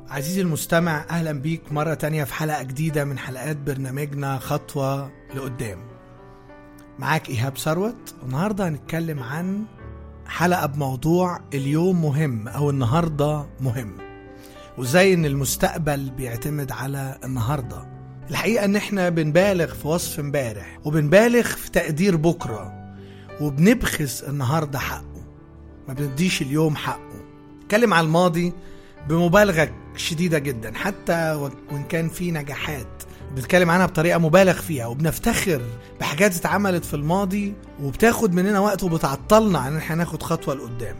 عزيزي المستمع أهلا بيك مرة تانية في حلقة جديدة من حلقات برنامجنا خطوة لقدام معاك إيهاب ثروت والنهاردة هنتكلم عن حلقة بموضوع اليوم مهم أو النهاردة مهم وزي إن المستقبل بيعتمد على النهاردة الحقيقة إن إحنا بنبالغ في وصف امبارح وبنبالغ في تقدير بكرة وبنبخس النهاردة حقه ما بنديش اليوم حقه اتكلم على الماضي بمبالغة شديدة جدا حتى وإن كان في نجاحات بنتكلم عنها بطريقة مبالغ فيها وبنفتخر بحاجات اتعملت في الماضي وبتاخد مننا وقت وبتعطلنا عن ان احنا ناخد خطوة لقدام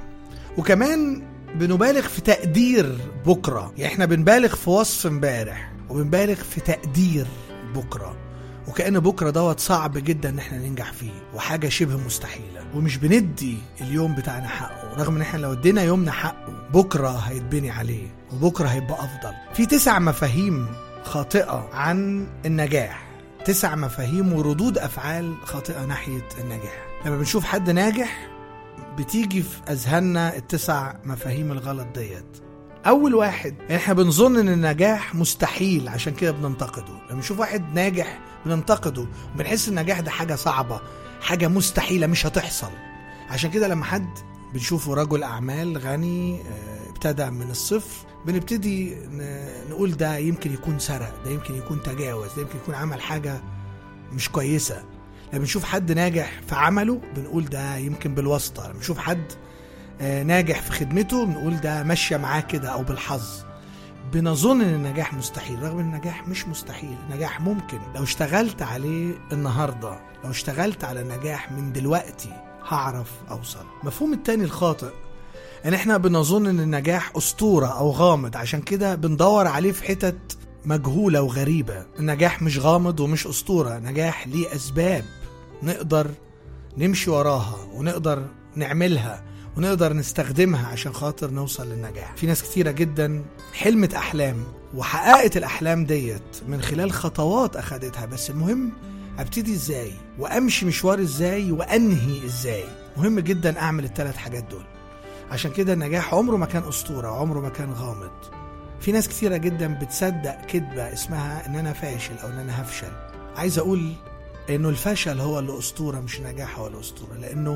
وكمان بنبالغ في تقدير بكرة يعني احنا بنبالغ في وصف امبارح وبنبالغ في تقدير بكرة وكأن بكرة دوت صعب جدا ان احنا ننجح فيه وحاجة شبه مستحيلة ومش بندي اليوم بتاعنا حقه رغم ان احنا لو ادينا يومنا حقه بكرة هيتبني عليه وبكرة هيبقى افضل في تسع مفاهيم خاطئة عن النجاح تسع مفاهيم وردود افعال خاطئة ناحية النجاح لما بنشوف حد ناجح بتيجي في اذهاننا التسع مفاهيم الغلط ديت اول واحد احنا بنظن ان النجاح مستحيل عشان كده بننتقده لما نشوف واحد ناجح بننتقده وبنحس ان النجاح ده حاجه صعبه حاجه مستحيله مش هتحصل عشان كده لما حد بنشوفه رجل اعمال غني آه، ابتدى من الصفر بنبتدي ن- نقول ده يمكن يكون سرق ده يمكن يكون تجاوز ده يمكن يكون عمل حاجه مش كويسه لما بنشوف حد ناجح في عمله بنقول ده يمكن بالواسطه لما نشوف حد آه، ناجح في خدمته بنقول ده ماشيه معاه كده او بالحظ بنظن ان النجاح مستحيل رغم ان النجاح مش مستحيل النجاح ممكن لو اشتغلت عليه النهارده لو اشتغلت على النجاح من دلوقتي هعرف اوصل مفهوم التاني الخاطئ ان احنا بنظن ان النجاح اسطوره او غامض عشان كده بندور عليه في حتت مجهوله وغريبه النجاح مش غامض ومش اسطوره نجاح ليه اسباب نقدر نمشي وراها ونقدر نعملها ونقدر نستخدمها عشان خاطر نوصل للنجاح في ناس كتيرة جدا حلمت أحلام وحققت الأحلام ديت من خلال خطوات أخدتها بس المهم أبتدي إزاي وأمشي مشوار إزاي وأنهي إزاي مهم جدا أعمل الثلاث حاجات دول عشان كده النجاح عمره ما كان أسطورة عمره ما كان غامض في ناس كتيرة جدا بتصدق كذبة اسمها إن أنا فاشل أو إن أنا هفشل عايز أقول إنه الفشل هو اللي أسطورة مش نجاح هو اللي أسطورة لأنه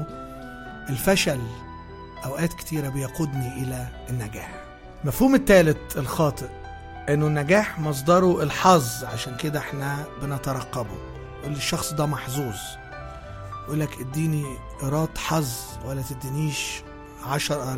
الفشل أوقات كتيرة بيقودني إلى النجاح مفهوم الثالث الخاطئ إنه النجاح مصدره الحظ عشان كده إحنا بنترقبه يقول لي الشخص ده محظوظ يقول لك اديني إيراد حظ ولا تدينيش عشر